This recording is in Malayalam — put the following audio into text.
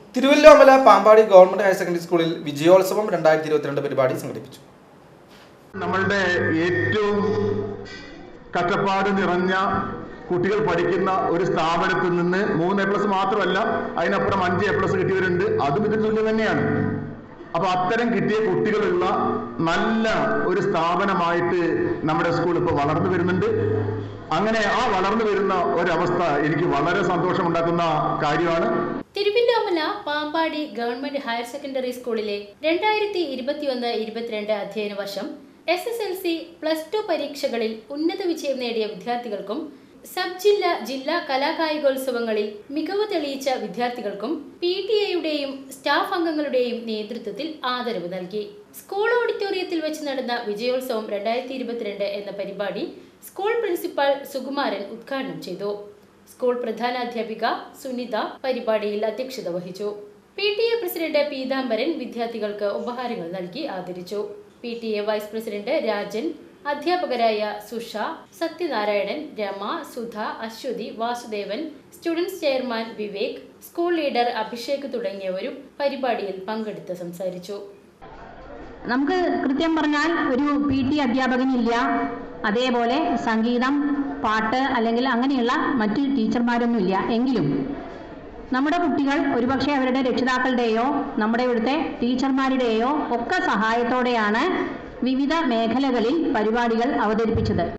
Thiruvilwamala Pampady government higher secondary സ്കൂളിൽ വിജയോത്സവം രണ്ടായിരത്തി ഇരുപത്തിരണ്ട് പരിപാടി സംഘടിപ്പിച്ചു നമ്മളുടെ ഏറ്റവും കഷ്ടപ്പാട് നിറഞ്ഞ കുട്ടികൾ പഠിക്കുന്ന ഒരു സ്ഥാപനത്തിൽ നിന്ന് മൂന്ന് എ പ്ലസ് മാത്രമല്ല അതിനപ്പുറം അഞ്ച് എ പ്ലസ് കിട്ടിയവരുണ്ട് അതും ഇതിന് തുല്യം തന്നെയാണ് അപ്പൊ അത്തരം കിട്ടിയ കുട്ടികളുള്ള നല്ല ഒരു സ്ഥാപനമായിട്ട് നമ്മുടെ സ്കൂൾ ഇപ്പോൾ വളർന്നു വരുന്നുണ്ട് അങ്ങനെ ആ വളർന്നു വരുന്ന ഒരവസ്ഥ എനിക്ക് വളരെ സന്തോഷമുണ്ടാക്കുന്ന കാര്യമാണ് Thiruvilwamala Pampady government higher secondary സ്കൂളിലെ രണ്ടായിരത്തി ഇരുപത്തിയൊന്ന് ഇരുപത്തിരണ്ട് അധ്യയന വർഷം S S L C plus two പരീക്ഷകളിൽ ഉന്നത വിജയം നേടിയ വിദ്യാർത്ഥികൾക്കും സബ് ജില്ല ജില്ലാ കലാകായികോത്സവങ്ങളിൽ മികവ് തെളിയിച്ച വിദ്യാർത്ഥികൾക്കും പി ടി എയുടെയും സ്റ്റാഫ് അംഗങ്ങളുടെയും നേതൃത്വത്തിൽ ആദരവ് നൽകി സ്കൂൾ ഓഡിറ്റോറിയത്തിൽ വെച്ച് നടന്ന വിജയോത്സവം രണ്ടായിരത്തി ഇരുപത്തിരണ്ട് എന്ന പരിപാടി സ്കൂൾ പ്രിൻസിപ്പൽ സുകുമാരൻ ഉദ്ഘാടനം ചെയ്തു സ്കൂൾ പ്രധാനാധ്യാപിക സുനിത പരിപാടിയിൽ അധ്യക്ഷത വഹിച്ചു P T A president Peethambaran വിദ്യാർത്ഥികൾക്ക് ഉപഹാരങ്ങൾ നൽകി ആദരിച്ചു P T A vice president Rajan അധ്യാപകരായ Susha Sathyanarayanan Rama Sudha Aswathy Vasudevan students chairman Vivek school leader Abhishek തുടങ്ങിയവരും പരിപാടിയിൽ പങ്കെടുത്ത് സംസാരിച്ചു നമുക്ക് കൃത്യം പറഞ്ഞാൽ ഒരു പി ടി അധ്യാപകനില്ല അതേപോലെ സംഗീതം പാട്ട് അല്ലെങ്കിൽ അങ്ങനെയുള്ള മറ്റ് ടീച്ചർമാരൊന്നുമില്ല എങ്കിലും നമ്മുടെ കുട്ടികൾ ഒരുപക്ഷെ അവരുടെ രക്ഷിതാക്കളുടെയോ നമ്മുടെ ഇവിടുത്തെ ടീച്ചർമാരുടെയോ ഒക്കെ സഹായത്തോടെയാണ് വിവിധ മേഖലകളിൽ പരിപാടികൾ അവതരിപ്പിച്ചത്